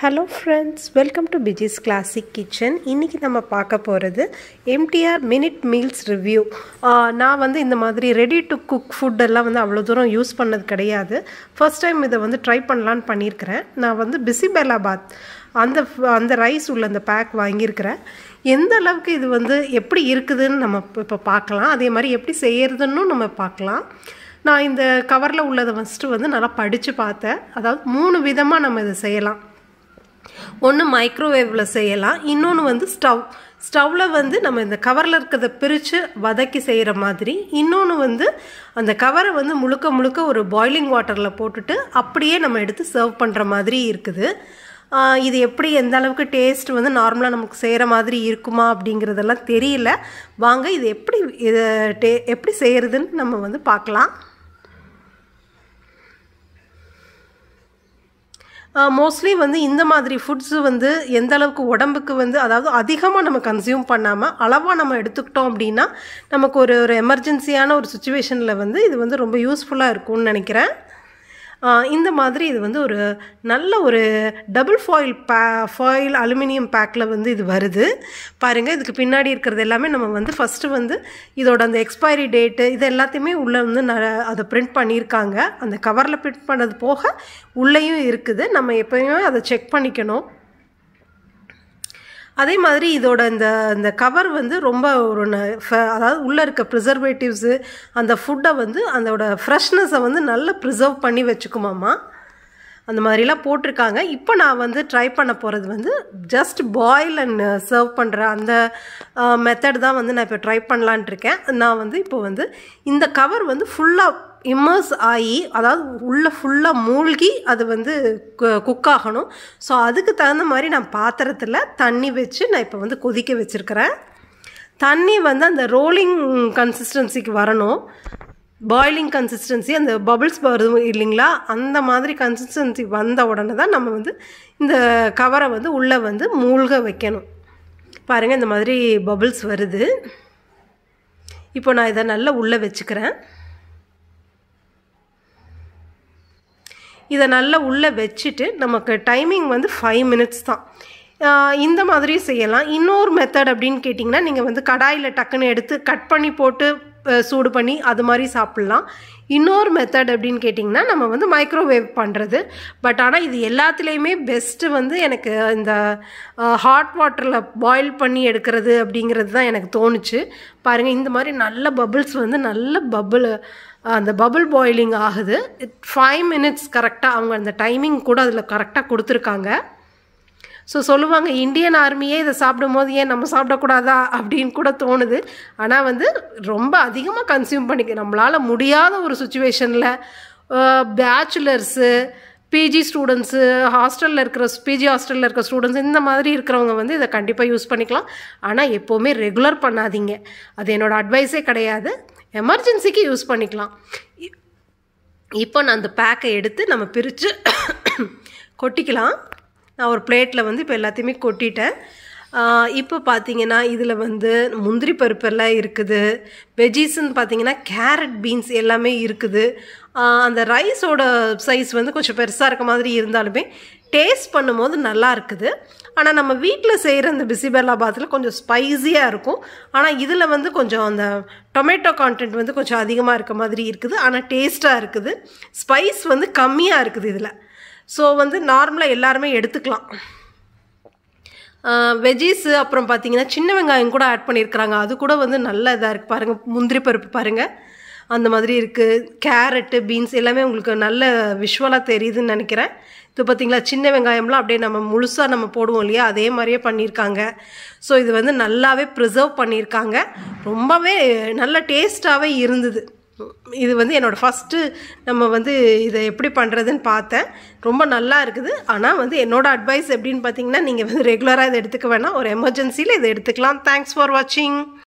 hello friends welcome to BG's classic kitchen இன்றைக்கி நம்ம பார்க்க போகிறது எம்டிஆர் மினிட் மீல்ஸ் ரிவ்யூ நான் வந்து இந்த மாதிரி ரெடி டு குக் ஃபுட்டெல்லாம் வந்து அவ்வளோ தூரம் யூஸ் பண்ணது கிடையாது ஃபர்ஸ்ட் டைம் இதை வந்து ட்ரை பண்ணலான்னு பண்ணியிருக்கிறேன் நான் வந்து பிசிபெலாபாத் அந்த அந்த ரைஸ் உள்ள அந்த பேக் வாங்கியிருக்கிறேன் எந்த அளவுக்கு இது வந்து எப்படி இருக்குதுன்னு நம்ம இப்போ பார்க்கலாம் அதே மாதிரி எப்படி செய்யறதுன்னு நம்ம பார்க்கலாம் நான் இந்த கவரில் உள்ளதை ஃபஸ்ட்டு வந்து நல்லா படித்து பார்த்தேன் அதாவது மூணு விதமாக நம்ம இதை செய்யலாம் ஒன்று மைக்ரோவேவில் செய்யலாம் இன்னொன்று வந்து ஸ்டவ் ஸ்டவ்வில் வந்து நம்ம இந்த கவரில் இருக்கிறத பிரித்து வதக்கி செய்கிற மாதிரி இன்னொன்று வந்து அந்த கவரை வந்து முழுக்க முழுக்க ஒரு பாய்லிங் வாட்டரில் போட்டுட்டு அப்படியே நம்ம எடுத்து சர்வ் பண்ணுற மாதிரி இருக்குது இது எப்படி எந்த அளவுக்கு டேஸ்ட் வந்து நார்மலாக நமக்கு செய்கிற மாதிரி இருக்குமா அப்படிங்கிறதெல்லாம் தெரியல வாங்க இது எப்படி இதை டே எப்படி செய்கிறதுன்னு நம்ம வந்து பார்க்கலாம் மோஸ்ட்லி வந்து இந்த மாதிரி ஃபுட்ஸு வந்து எந்த அளவுக்கு உடம்புக்கு வந்து அதாவது அதிகமாக நம்ம கன்சியூம் பண்ணாமல் அளவாக நம்ம எடுத்துக்கிட்டோம் அப்படின்னா நமக்கு ஒரு ஒரு எமர்ஜென்சியான ஒரு சுச்சுவேஷனில் வந்து இது வந்து ரொம்ப யூஸ்ஃபுல்லாக இருக்கும்னு நினைக்கிறேன் இந்த மாதிரி இது வந்து ஒரு நல்ல ஒரு டபுள் ஃபாயில் பே ஃபாயில் அலுமினியம் பேக்கில் வந்து இது வருது பாருங்கள் இதுக்கு பின்னாடி இருக்கிறது எல்லாமே நம்ம வந்து ஃபஸ்ட்டு வந்து இதோட அந்த எக்ஸ்பைரி டேட்டு இது எல்லாத்தையுமே உள்ளே வந்து ந அதை பிரிண்ட் பண்ணியிருக்காங்க அந்த கவரில் பிரிண்ட் பண்ணது போக உள்ளேயும் இருக்குது நம்ம எப்போயுமே அதை செக் பண்ணிக்கணும் அதே மாதிரி இதோட இந்த இந்த கவர் வந்து ரொம்ப ஒரு அதாவது உள்ளே இருக்க ப்ரிசர்வேட்டிவ்ஸு அந்த ஃபுட்டை வந்து அதோட ஃப்ரெஷ்னஸை வந்து நல்லா ப்ரிசர்வ் பண்ணி வச்சுக்குமாம்மா அந்த மாதிரிலாம் போட்டிருக்காங்க இப்போ நான் வந்து ட்ரை பண்ண போகிறது வந்து ஜஸ்ட் பாயில் அண்ட் சர்வ் பண்ணுற அந்த மெத்தட் தான் வந்து நான் இப்போ ட்ரை பண்ணலான் இருக்கேன் நான் வந்து இப்போ வந்து இந்த கவர் வந்து ஃபுல்லாக இம்மர்ஸ் ஆகி அதாவது உள்ளே ஃபுல்லாக மூழ்கி அது வந்து குக் ஆகணும் ஸோ அதுக்கு தகுந்த மாதிரி நான் பாத்திரத்தில் தண்ணி வச்சு நான் இப்போ வந்து கொதிக்க வச்சுருக்கிறேன் தண்ணி வந்து அந்த ரோலிங் கன்சிஸ்டன்சிக்கு வரணும் பாய்லிங் கன்சிஸ்டன்சி அந்த பபிள்ஸ் வருது இல்லைங்களா அந்த மாதிரி கன்சிஸ்டன்சி வந்த உடனே தான் நம்ம வந்து இந்த கவரை வந்து உள்ளே வந்து மூழ்க வைக்கணும் பாருங்கள் இந்த மாதிரி பபிள்ஸ் வருது இப்போ நான் இதை நல்லா உள்ளே வச்சுக்கிறேன் இதை நல்லா உள்ளே வச்சுட்டு நமக்கு டைமிங் வந்து ஃபைவ் மினிட்ஸ் தான் இந்த மாதிரியும் செய்யலாம் இன்னொரு மெத்தட் அப்படின்னு கேட்டிங்கன்னா நீங்கள் வந்து கடாயில் டக்குன்னு எடுத்து கட் பண்ணி போட்டு சூடு பண்ணி அது மாதிரி சாப்பிட்லாம் இன்னொரு மெத்தட் அப்படின்னு கேட்டிங்கன்னா நம்ம வந்து மைக்ரோவேவ் பண்ணுறது பட் ஆனால் இது எல்லாத்துலேயுமே பெஸ்ட்டு வந்து எனக்கு இந்த ஹாட் வாட்டரில் பாயில் பண்ணி எடுக்கிறது அப்படிங்கிறது தான் எனக்கு தோணுச்சு பாருங்கள் இந்த மாதிரி நல்ல பபுள்ஸ் வந்து நல்ல பபுள் அந்த பபுள் பாயிலிங் ஆகுது ஃபைவ் மினிட்ஸ் கரெக்டாக அவங்க அந்த டைமிங் கூட அதில் கரெக்டாக கொடுத்துருக்காங்க ஸோ சொல்லுவாங்க இந்தியன் ஆர்மியே இதை சாப்பிடும்போது ஏன் நம்ம சாப்பிடக்கூடாதா அப்படின்னு கூட தோணுது ஆனால் வந்து ரொம்ப அதிகமாக கன்சியூம் பண்ணிக்க நம்மளால் முடியாத ஒரு சுச்சுவேஷனில் பேச்சுலர்ஸு பிஜி ஸ்டூடெண்ட்ஸு ஹாஸ்டலில் இருக்கிற பிஜி ஹாஸ்டலில் இருக்கிற ஸ்டூடெண்ட்ஸ் இந்த மாதிரி இருக்கிறவங்க வந்து இதை கண்டிப்பாக யூஸ் பண்ணிக்கலாம் ஆனால் எப்போவுமே ரெகுலர் பண்ணாதீங்க அது என்னோடய அட்வைஸே கிடையாது எமர்ஜென்சிக்கு யூஸ் பண்ணிக்கலாம் இப்போ நான் அந்த பேக்கை எடுத்து நம்ம பிரித்து கொட்டிக்கலாம் நான் ஒரு பிளேட்டில் வந்து இப்போ எல்லாத்தையுமே கொட்டிட்டேன் இப்போ பார்த்தீங்கன்னா இதில் வந்து முந்திரி பருப்பெல்லாம் இருக்குது வெஜ்ஜீஸ்ன்னு பார்த்தீங்கன்னா கேரட் பீன்ஸ் எல்லாமே இருக்குது அந்த ரைஸோட சைஸ் வந்து கொஞ்சம் பெருசாக இருக்க மாதிரி இருந்தாலுமே டேஸ்ட் பண்ணும்போது நல்லா இருக்குது ஆனால் நம்ம வீட்டில் செய்கிற இந்த பிசிபெல்லாபாத்தில் கொஞ்சம் ஸ்பைஸியாக இருக்கும் ஆனால் இதில் வந்து கொஞ்சம் அந்த டொமேட்டோ கான்டென்ட் வந்து கொஞ்சம் அதிகமாக இருக்க மாதிரி இருக்குது ஆனால் டேஸ்ட்டாக இருக்குது ஸ்பைஸ் வந்து கம்மியாக இருக்குது இதில் ஸோ வந்து நார்மலாக எல்லாருமே எடுத்துக்கலாம் வெஜ்ஜீஸு அப்புறம் பார்த்தீங்கன்னா சின்ன வெங்காயம் கூட ஆட் பண்ணியிருக்கிறாங்க அது கூட வந்து நல்ல இதாக இருக்குது பாருங்கள் முந்திரி பருப்பு பாருங்கள் அந்த மாதிரி இருக்குது கேரட்டு பீன்ஸ் எல்லாமே உங்களுக்கு நல்ல விஷுவலாக தெரியுதுன்னு நினைக்கிறேன் இது பார்த்திங்களா சின்ன வெங்காயம்லாம் அப்படியே நம்ம முழுசாக நம்ம போடுவோம் இல்லையா அதே மாதிரியே பண்ணியிருக்காங்க ஸோ இது வந்து நல்லாவே ப்ரிசர்வ் பண்ணியிருக்காங்க ரொம்பவே நல்ல டேஸ்ட்டாகவே இருந்தது இது வந்து என்னோடய ஃபஸ்ட்டு நம்ம வந்து இதை எப்படி பண்ணுறதுன்னு பார்த்தேன் ரொம்ப நல்லா இருக்குது ஆனால் வந்து என்னோடய அட்வைஸ் எப்படின்னு பார்த்தீங்கன்னா நீங்கள் வந்து ரெகுலராக இதை எடுத்துக்க வேணாம் ஒரு எமர்ஜென்சியில் இதை எடுத்துக்கலாம் தேங்க்ஸ் ஃபார் வாட்சிங்